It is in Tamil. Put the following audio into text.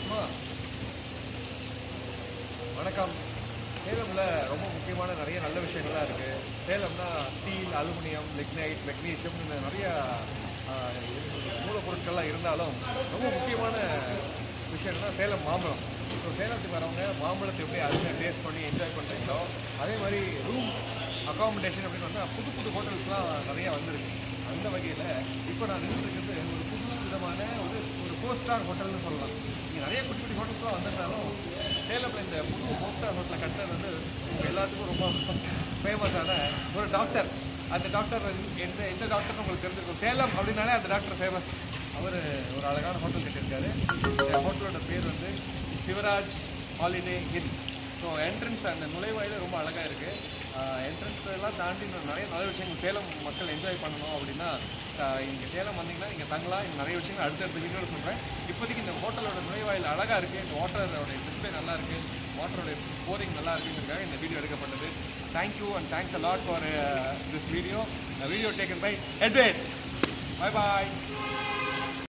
அம்மா வணக்கம் சேலம்ல ரொம்ப முக்கியமான நிறைய நல்ல விஷயங்கள்லாம் இருக்கு சேலம்னா ஸ்டீல் அலுமினியம் லிக்னைட் மெக்னீஷியம் நிறைய ஆஹ், மூலப்பொருட்கள்லாம் இருந்தாலும் ரொம்ப முக்கியமான விஷயம்னா சேலம் மாம்பழம் ஸோ சேலத்துக்கு வரவங்க மாம்பழத்தை எப்படி அருமையாக டேஸ்ட் பண்ணி என்ஜாய் பண்ணுறீங்களோ அதே மாதிரி ரூம் அகாமடேஷன் அப்படின்னு வந்தால் புது புது ஹோட்டல்ஸ்லாம் நிறைய வந்திருக்கு அந்த வகையில் இப்போ நான் நின்றுருக்கிறது ஒரு புது விதமான ஒரு ஒரு ஃபோர் ஸ்டார் ஹோட்டல்னு சொல்லலாம் இங்கே நிறைய குட்டி குட்டி ஹோட்டல்ஸ்லாம் வந்திருந்தாலும் சேலத்தில் இந்த புது ஃபோர் ஸ்டார் ஹோட்டலில் கட்டினது வந்து உங்க எல்லாத்துக்கும் ரொம்ப ஃபேமஸான ஒரு டாக்டர் அந்த டாக்டர் வந்து எந்த எந்த டாக்டர் உங்களுக்கு தெரிஞ்சிருக்கும் சேலம் அப்படின்னாலே அந்த டாக்டர் ஃபேமஸ் அவர் ஒரு அழகான ஹோட்டல் கட்டியிருக்காரு இந்த ஹோட்டலோட பேர் வந்து Sivaraj holiday inn so entrance அந்த நுழைவாயில் ரொம்ப அழகாக இருக்குது என்ட்ரன்ஸ் எல்லாம் தாண்டி இன்னும் நிறைய நல்ல விஷயங்கள் சேலம் மக்கள் என்ஜாய் பண்ணணும் அப்படின்னா இங்கே சேலம் வந்தீங்கன்னா இங்கே தங்கலாம் இங்கே நிறைய விஷயங்கள் அடுத்தடுத்த வீடியோவில் சொல்கிறேன் இப்போதைக்கு இந்த ஹோட்டலோட நுழைவாயில் அழகாக இருக்குது இந்த வாட்டரோட டிஸ்பிளே நல்லா இருக்குது வாட்டரோட போரிங் நல்லா இருக்குங்கிறதுக்காக இந்த வீடியோ எடுக்கப்பட்டது thank you and thanks a lot for this video video taken by எட்வேட் பை பாய்